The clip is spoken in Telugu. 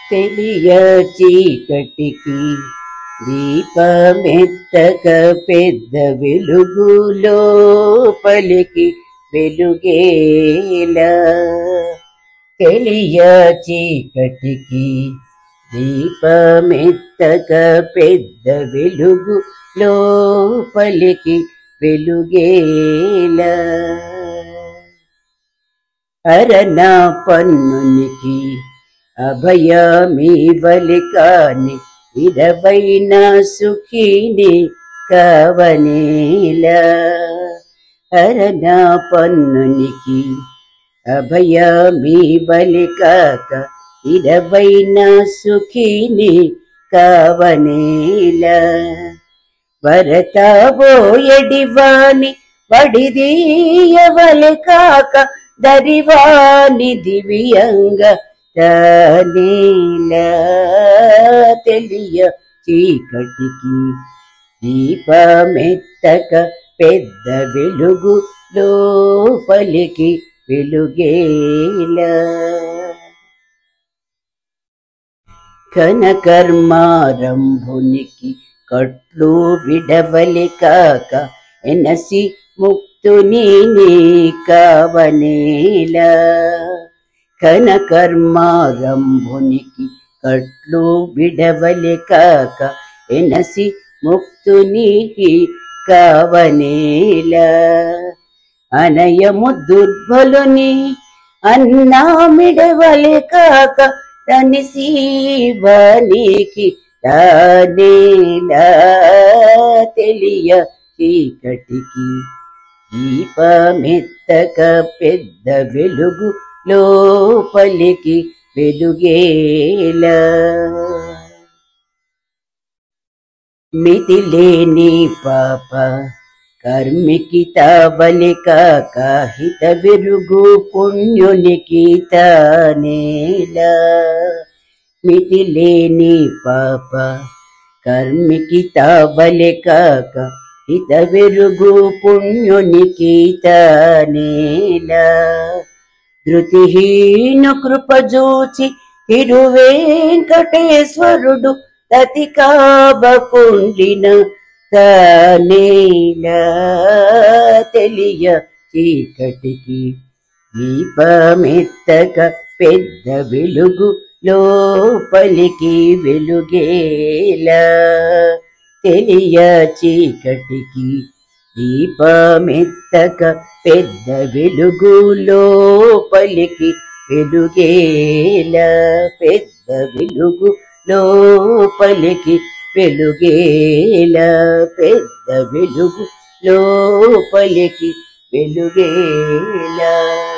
తెలియ చీకటికి దీపమెత్తక పెద్ద వెలుగులో పలికి వెలుగేలా తెలియ చీకటికి దీపమెత్తక పెద్ద వెలుగు లోపలికి వెలుగేలా అరణ పన్నునికి అభయమీవలి కాని ఇరవైన సుఖిని కవనేలా అరణ పన్నునికి అభయమీవలి కాక ఇరవైన సుఖిని కవనేలా వరతబోయడివాని వడిదీయవలి కాక దరివాని దివ్యంగ నీల తెలియ చీకటికి దీపమెత్తక పెద్ద వెలుగు లోపలికి వెలుగేలా కనకర్మారంభునికి కట్లు విడవలి కాక ఎనసి ముక్తుని నీ కావనేలా కనకర్మారంభునికి కట్లు విడవలి కాక ఎనసి ముక్తునికి కావనేలా అనయము దుర్బలుని అన్నామిడవలి కాక తనిసీవనికి తానేలా తెలియ చీకటికి దీపమెత్తక పెద్ద వెలుగు లోపలికి వెలుగేలా మితిలేని పాప కర్మికి తావలి కాక హిత విరుగు పుణ్యునికి తానేలా మితిలేని పాప కర్మికి తావలి కాక హిత విరుగు పుణ్యునికి తానేలా ధృతిహీన కృపజూచి తిరువేంకటేశ్వరుడు తతి కాబకుండిన తానేలా తెలియ చీకటికి దీపమెత్తక పెద్ద వెలుగు లోపలికి వెలుగేలా తెలియ చీకటికి దీపమెత్తక పెద్ద వెలుగు లోపలికి వెలుగేలా పెద్ద వెలుగు లోపలికి వెలుగేలా పెద్ద వెలుగు లోపలికి వెలుగేలా